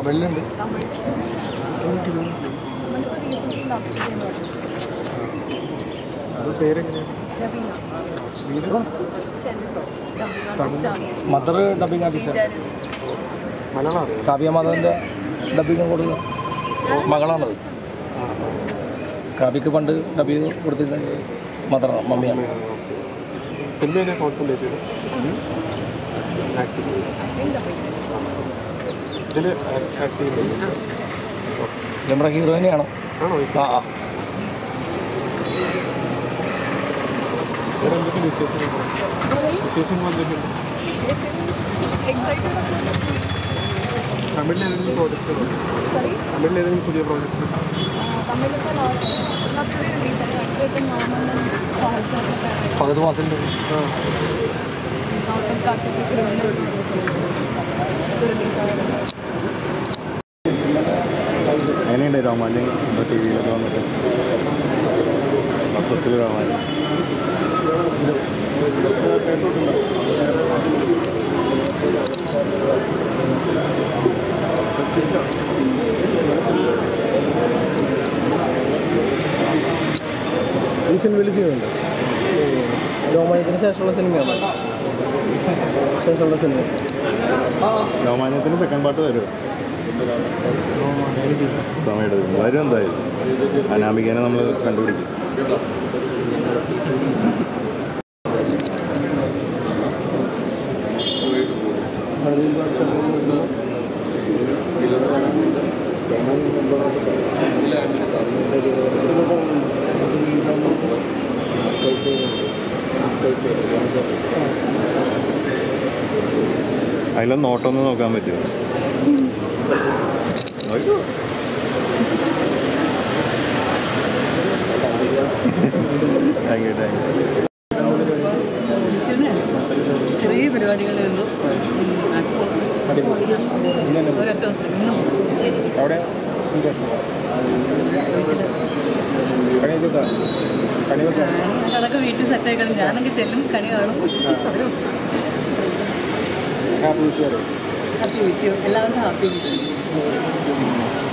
തമിഴിലുണ്ട് തമിഴ് നമ്മളിപ്പോൾ recently love ചെയ്യുന്ന അത് പേരെങ്ങനെയാണ് രവീന വീട് Chennai mother dubbing artist Sreecharu Malayalam അറിയാം കാവ്യ മാധവൻ്റെ ഡബിങ് കൊടുക്കുന്ന മകളാണത് കാവ്യക്ക് പണ്ട് ഡബ് ചെയ്ത് കൊടുത്തിരുന്നത് മദറാണ് മമ്മിയാണ് സിനിമയെ കോൺസെൻട്രേറ്റ് ചെയ്ത് ആക്ടിങ് ഇതിൽ ആക്ടിങ് ചെയ്യുന്നത് നമ്മുടെ ഹീറോയിനെയാണ് ആണോ ആ ആ വേറെ എന്തൊക്കെ വിശേഷങ്ങൾ വിശേഷങ്ങൾ എന്തൊക്കെയുണ്ട് എക്സൈറ്റഡ് തമിഴിൽ ഏതെങ്കിലും പ്രോജക്റ്റ് സോറി തമിഴിൽ ഏതെങ്കിലും പുതിയ പ്രോജക്റ്റ് തമിഴിലിപ്പോൾ ലാസ്റ്റ് ടുഡേ റിലീസായി അടുത്തിപ്പം മാമന്നൻ കോൺസേർട്ടൊക്കെ പതിനെട്ട് മാസത്തിൽ ആ ഗൗതം കാർത്തിക് ക്രിമിനൽ ഇത് റിലീസായിരുന്നു എങ്ങനെയുണ്ട് രോമാഞ്ചം ഇപ്പോൾ ടി വിയിലൊക്കെ വന്നിട്ട് മൊത്തത്തിൽ രോമാഞ്ചം ഈ സിനിമയിൽ ചെയ്യുന്നുണ്ട് രോമാഞ്ചത്തിന് ശേഷമുള്ള സിനിമയാണ് ശേഷമുള്ള സിനിമ രോമാഞ്ചത്തിന് സെക്കൻഡ് പാർട്ട് വരും സമയം എടുക്കും വരും എന്തായാലും അനാമികനെ നമ്മൾ കണ്ടുപിടിക്കും അതിലൊന്ന് നോട്ടം ഒന്ന് നോക്കാൻ പറ്റുമോ നോക്കൂ. താങ്ക് യു താങ്ക് യു ചെറിയ പരിപാടികളേ ഉള്ളൂ ഒരൊറ്റ ദിവസം ഇന്നും ശരി അവിടെ പണിയൊക്കെ പണിയൊക്കെ അതൊക്കെ വീട്ടിൽ സെറ്റ് ആക്കണം ഞാനൊക്കെ ചെല്ലും കണി കാണും ഹാപ്പി വിഷു ഹാപ്പി വിഷു എല്ലാവർക്കും ഹാപ്പി വിഷു